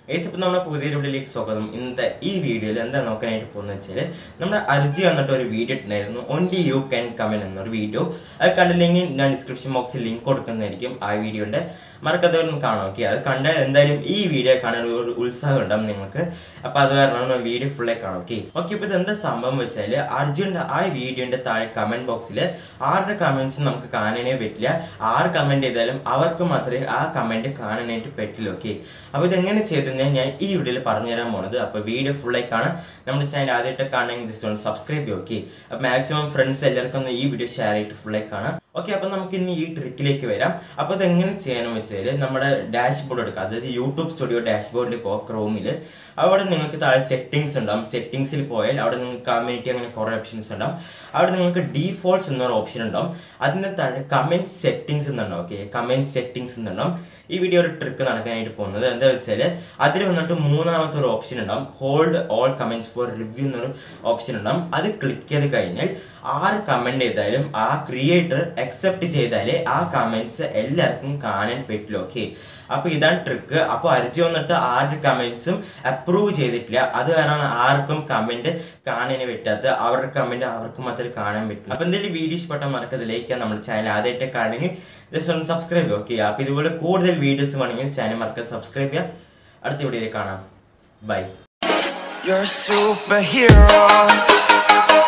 Ace ഇപ്പം നമ്മുടെ പുതിയൊരു വീഡിയോയിലേക്ക് സ്വാഗതം ഇന്നത്തെ ഈ വീഡിയോയിൽ എന്താ നോക്കാനായിട്ട് പോകുന്നത് വെച്ചാൽ നമ്മുടെ അർജി വന്നിട്ട് ഒരു വീഡിയോ ഇട്ടുണ്ടായിരുന്നു ഓൺലി യു ക്യാൻ കമൻ എന്നൊരു വീഡിയോ അത് കണ്ടില്ലെങ്കിൽ ഞാൻ ഡിസ്ക്രിപ്ഷൻ ബോക്സിൽ ലിങ്ക് കൊടുക്കുന്നതായിരിക്കും ആ വീഡിയോൻ്റെ മറക്കത്തൊന്നും കാണാം ഓക്കെ അത് കണ്ടാൽ എന്തായാലും ഈ വീഡിയോ കാണാൻ ഒരു ഉത്സാഹം ഉണ്ടാവും നിങ്ങൾക്ക് അപ്പോൾ അത് കാരണമാണ് വീഡിയോ ഫുള്ളേ കാണാം ഓക്കെ ഓക്കെ ഇപ്പോൾ ഇത് എന്താ സംഭവം വെച്ചാൽ അർജുൻ്റെ ആ വീഡിയോൻ്റെ താഴെ കമൻറ്റ് ബോക്സിൽ ആരുടെ കമൻസ് നമുക്ക് കാണാനേ പറ്റില്ല ആറ് കമൻറ്റ് ചെയ്താലും അവർക്ക് മാത്രമേ ആ കമൻറ്റ് കാണാനായിട്ട് പറ്റില്ല ഓക്കെ അപ്പോൾ ഇതെങ്ങനെ ചെയ്തെന്ന് ഞാൻ ഈ വീഡിയോയിൽ പറഞ്ഞു തരാൻ പോണത് അപ്പോൾ വീഡിയോ ഫുള്ളായി കാണാം നമ്മുടെ ചാനൽ ആദ്യമായിട്ട് കാണണമെങ്കിൽ ജസ്റ്റ് ഒന്ന് സബ്സ്ക്രൈബ് ചെയ്യും ഓക്കെ അപ്പോൾ മാക്സിമം ഫ്രണ്ട്സ് എല്ലാവർക്കും ഒന്ന് ഈ വീഡിയോ ഷെയർ ചെയ്തിട്ട് ഫുള്ളായി കാണാം ഓക്കെ അപ്പോൾ നമുക്ക് ഇന്ന് ഈ ട്രിക്കിലേക്ക് വരാം അപ്പോൾ ഇതെങ്ങനെ ചെയ്യണം വെച്ചാൽ നമ്മുടെ ഡാഷ്ബോർഡ് എടുക്കുക അതായത് യൂട്യൂബ് സ്റ്റുഡിയോ ഡാഷ്ബോർഡിൽ പോകുക ക്രോമിൽ അവിടെ നിങ്ങൾക്ക് താഴെ സെറ്റിങ്സ് ഉണ്ടാവും സെറ്റിങ്സിൽ പോയാൽ അവിടെ നിങ്ങൾക്ക് കമ്മ്യൂണിറ്റി അങ്ങനെ കുറേ ഓപ്ഷൻസ് ഉണ്ടാവും അവിടെ നിങ്ങൾക്ക് ഡീഫോൾട്ട്സ് എന്നൊരു ഓപ്ഷൻ ഉണ്ടാവും അതിന് താഴെ കമൻറ്റ് സെറ്റിങ്സ് എന്നുണ്ടാവും ഓക്കെ കമൻറ്റ് സെറ്റിങ്സ് എന്നുണ്ടാവും ഈ വീഡിയോ ഒരു ട്രിക്ക് നടക്കാനായിട്ട് പോകുന്നത് എന്താ വെച്ചാൽ അതിൽ വന്നിട്ട് മൂന്നാമത്തെ ഒരു ഓപ്ഷൻ ഉണ്ടാവും hold all comments for review എന്നൊരു ഓപ്ഷൻ ഉണ്ടാവും അത് ക്ലിക്ക് ചെയ്ത് കഴിഞ്ഞാൽ ആര് കമൻറ്റ് ചെയ്താലും ആ ക്രിയേറ്റർ അക്സെപ്റ്റ് ചെയ്താലേ ആ കമൻറ്റ്സ് എല്ലാവർക്കും കാണാൻ പറ്റില്ല ഓക്കെ അപ്പോൾ ഇതാണ് ട്രിക്ക് അപ്പോൾ അരിച്ചു വന്നിട്ട് ആരുടെ കമൻറ്റ്സും അപ്രൂവ് ചെയ്തിട്ടില്ല അത് കാരണം ആർക്കും കമൻറ്റ് കാണാൻ പറ്റാത്ത അവരുടെ കമൻറ്റ് അവർക്ക് മാത്രമേ കാണാൻ പറ്റൂ അപ്പോൾ എന്തെങ്കിലും വീഡിയോ ഇഷ്ടപ്പെട്ടാൽ മറക്കത് ലൈക്ക് ചെയ്യാൻ നമ്മുടെ ചാനൽ ആദ്യമായിട്ട് കാണണമെങ്കിൽ ജസ്റ്റ് ഒന്ന് സബ്സ്ക്രൈബ് ചെയ്യുക ഓക്കെ അപ്പോൾ ഇതുപോലെ കൂടുതൽ വീഡിയോസ് വേണമെങ്കിൽ ചാനൽ മറക്കാതെ സബ്സ്ക്രൈബ് ചെയ്യുക അടുത്ത വീഡിയോയിൽ കാണാം ബൈ You're a superhero.